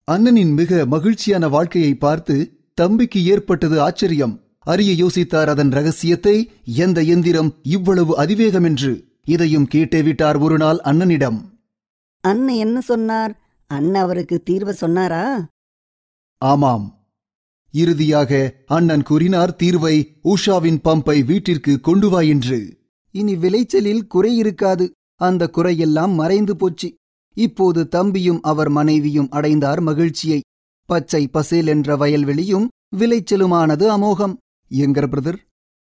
அண்ணனின் மிக மகிழ்ச்சியான வாழ்க்கையை பார்த்து தம்பிக்கு ஏற்பட்டது ஆச்சரியம் அறிய யோசித்தார் அதன் ரகசியத்தை எந்த எந்திரம் இவ்வளவு அதிவேகம் என்று இதையும் கேட்டே விட்டார் ஒரு நாள் அண்ணனிடம் அண்ணன் என்ன சொன்னார் அண்ணன் அவருக்கு தீர்வு சொன்னாரா ஆமாம் இறுதியாக அண்ணன் கூறினார் தீர்வை உஷாவின் பம்பை வீட்டிற்கு கொண்டு வா என்று இனி விளைச்சலில் குறை இருக்காது அந்த குறையெல்லாம் மறைந்து போச்சு இப்போது தம்பியும் அவர் மனைவியும் அடைந்தார் மகிழ்ச்சியை பச்சை பசேல் என்ற வயல்வெளியும் விளைச்சலுமானது அமோகம் எங்கர் பிரதர்